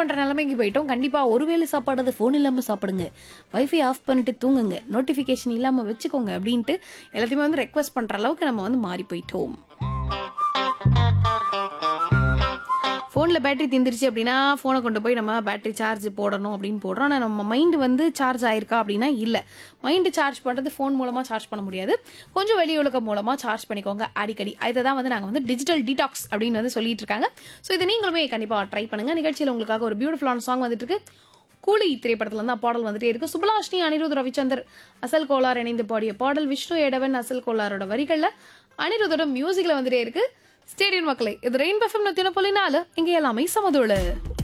பண்ற நிலைமைக்கு போயிட்டோம் கண்டிப்பா ஒருவேளை சாப்பாடு ஃபோன் இல்லாம சாப்பிடுங்க வைஃபை ஆஃப் பண்ணிட்டு தூங்குங்க நோட்டிஃபிகேஷன் இல்லாம வச்சுக்கோங்க அப்படின்ட்டு எல்லாத்தையுமே வந்து ரெக்வஸ்ட் பண்ற அளவுக்கு நம்ம வந்து மாறி போயிட்டோம் ஃபோனில் பேட்டரி தீந்துருச்சு அப்படின்னா ஃபோனை கொண்டு போய் நம்ம பேட்டரி சார்ஜ் போடணும் அப்படின்னு போடுறோம் ஆனால் நம்ம மைண்டு வந்து சார்ஜ் ஆயிருக்கா அப்படின்னா இல்லை மைண்டு சார்ஜ் பண்ணுறது ஃபோன் மூலமாக சார்ஜ் பண்ண முடியாது கொஞ்சம் வெளி உலகம் மூலமாக சார்ஜ் பண்ணிக்கோங்க அடிக்கடி இதை தான் வந்து நாங்கள் வந்து டிஜிட்டல் டீடாக்ஸ் அப்படின்னு வந்து சொல்லிட்டு இருக்காங்க ஸோ இதை நீங்களுமே கண்டிப்பாக ட்ரை பண்ணுங்க நிகழ்ச்சியில் உங்களுக்காக ஒரு பியூட்டிஃபுல்லான சாங் வந்துட்டு இருக்கு கூலி திரைப்படத்துல இருந்து பாடல் வந்துட்டே இருக்கு சுபலாஷ்னி அனிருத் ரவிச்சந்தர் அசல் கோலார் இணைந்து பாடிய பாடல் விஷ்ணு ஏடவன் அசல் கோலாரோட வரிகள்ல அனிருத்தோட மியூசிக்ல வந்துட்டே இருக்கு ஸ்டேடியம் மக்களே இது ரெயின் பஃபம் நூத்தி ஒன்று புள்ளி நாலு இங்க எல்லாமே சமதோடு